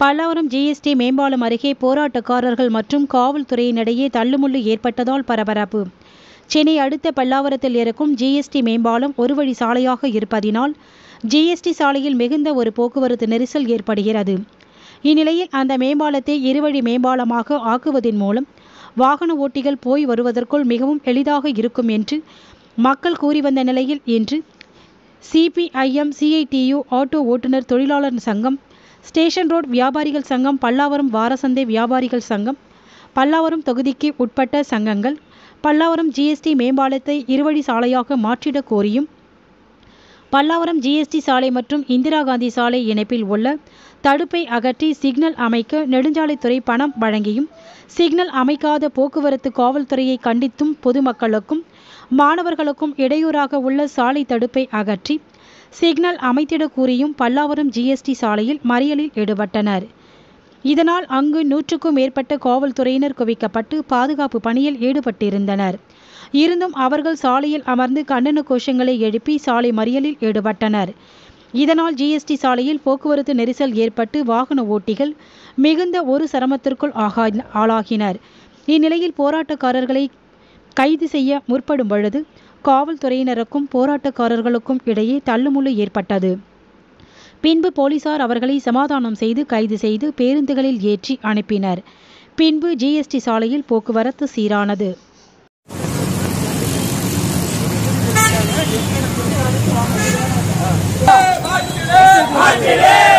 Pallavaram GST மேம்பாலம் அருகே போராட்டக்காரர்கள் மற்றும் காவல்துறையினிடையே தள்ளுமுள்ளு ஏற்பட்டதால் பரபரப்பு சென்னை அடுத்த பல்லாவரத்தில் இருக்கும் ஜிஎஸ்டி மேம்பாலம் ஒரு வழி சாலையாக இருப்பதினால் ஜிஎஸ்டி சாலையில் மிகுந்த ஒரு போக்குவரத்து நெரிசல் ஏற்படுகிறது இந்நிலையில் அந்த மேம்பாலத்தை இருவழி மேம்பாலமாக ஆக்குவதன் மூலம் வாகன ஓட்டிகள் போய் வருவதற்குள் மிகவும் எளிதாக இருக்கும் என்று மக்கள் கூறி வந்த நிலையில் இன்று சிபிஐஎம் சிஐடியு ஆட்டோ ஓட்டுநர் தொழிலாளர் சங்கம் ஸ்டேஷன் ரோட் வியாபாரிகள் சங்கம் பல்லாவரம் வாரசந்தை வியாபாரிகள் சங்கம் பல்லாவரம் தொகுதிக்கு உட்பட்ட சங்கங்கள் பல்லாவரம் ஜிஎஸ்டி மேம்பாலத்தை இருவழி சாலையாக மாற்றிடக் கோரியும் பல்லாவரம் ஜிஎஸ்டி சாலை மற்றும் இந்திரா காந்தி சாலை இணைப்பில் உள்ள தடுப்பை அகற்றி சிக்னல் அமைக்க நெடுஞ்சாலைத்துறை பணம் வழங்கியும் சிக்னல் அமைக்காத போக்குவரத்து காவல்துறையை கண்டித்தும் பொதுமக்களுக்கும் மாணவர்களுக்கும் இடையூறாக உள்ள சாலை தடுப்பை அகற்றி சிக்னல் அமைத்திட கூறியும் பல்லாவரம் ஜிஎஸ்டி சாலையில் மறியலில் ஈடுபட்டனர் இதனால் அங்கு நூற்றுக்கும் மேற்பட்ட காவல்துறையினர் குவிக்கப்பட்டு பாதுகாப்பு பணியில் ஈடுபட்டிருந்தனர் இருந்தும் அவர்கள் சாலையில் அமர்ந்து கண்டன கோஷங்களை எழுப்பி சாலை மறியலில் ஈடுபட்டனர் இதனால் ஜிஎஸ்டி சாலையில் போக்குவரத்து நெரிசல் ஏற்பட்டு வாகன ஓட்டிகள் மிகுந்த ஒரு சிரமத்திற்குள் ஆகா ஆளாகினர் இந்நிலையில் போராட்டக்காரர்களை கைது செய்ய முற்படும் பொழுது காவல்துறையினருக்கும் போராட்டக்காரர்களுக்கும் இடையே தள்ளுமுள்ளு ஏற்பட்டது பின்பு போலீசார் அவர்களை சமாதானம் செய்து கைது செய்து பேருந்துகளில் ஏற்றி அனுப்பினர் பின்பு ஜிஎஸ்டி சாலையில் போக்குவரத்து சீரானது மாற்றிடு